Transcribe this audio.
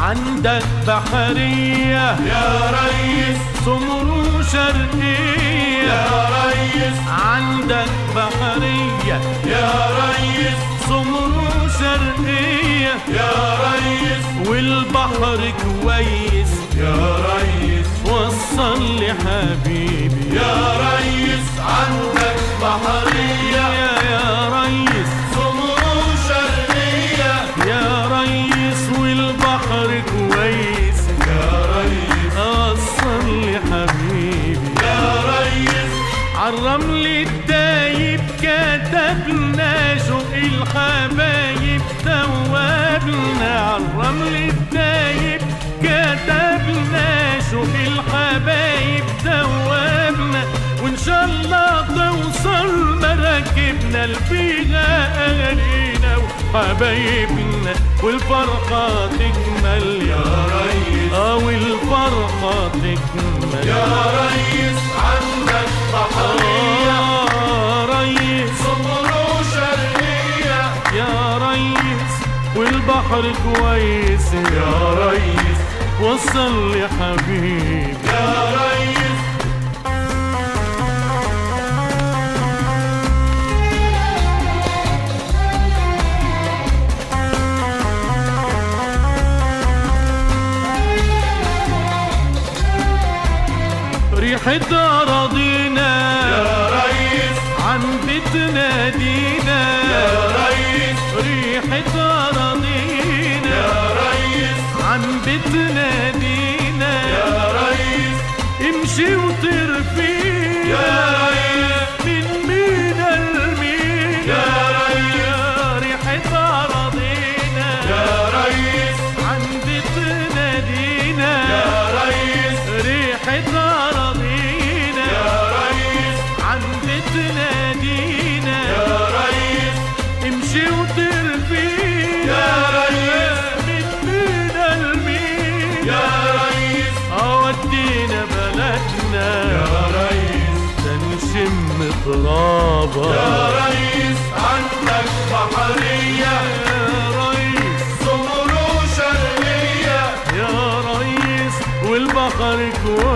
عندك بحرية يا ريس سمر شرقية يا ريس عندك بحرية يا ريس سمر شرقية يا ريس والبحر كويس يا ريس وصل لي حبيبي يا ريس عندك بحرية يا يا ريس سمو شرقية يا ريس والبحر كويس يا ريس وصل لي حبيبي يا ريس عالرمل الدايب كتبنا شوق الحبايب توابنا عالرمل الدايب كتبنا شوق الحبايب توابنا وان شاء الله توصل مراكبنا لفيها اهالينا وحبايبنا والفرحة تكمل يا ريس اه والفرحة تكمل يا ريس عندك بحرية آه ريس سمو شرقية يا ريس والبحر كويس يا ريس وصل لي حبيبي يا ريس ريحة أراضينا يا ريس عن بيتنا دينا يا ريس ريحة أراضينا يا ريس عن بيتنا دينا يا ريس امشي وطير فينا يا ريس من مينا لمينا يا ريس ريحة أراضينا يا ريس عن بيتنا دينا يا ريس ريحة أراضينا يا ريس عن بيتنا دينا يا ريس امشي وطير فينا يا ريس. من مينا لمينا يا ريس أودينا بلدنا يا ريس تنشم ترابها يا ريس عندك بحرية يا ريس سمو شرقية يا ريس والبحر كويس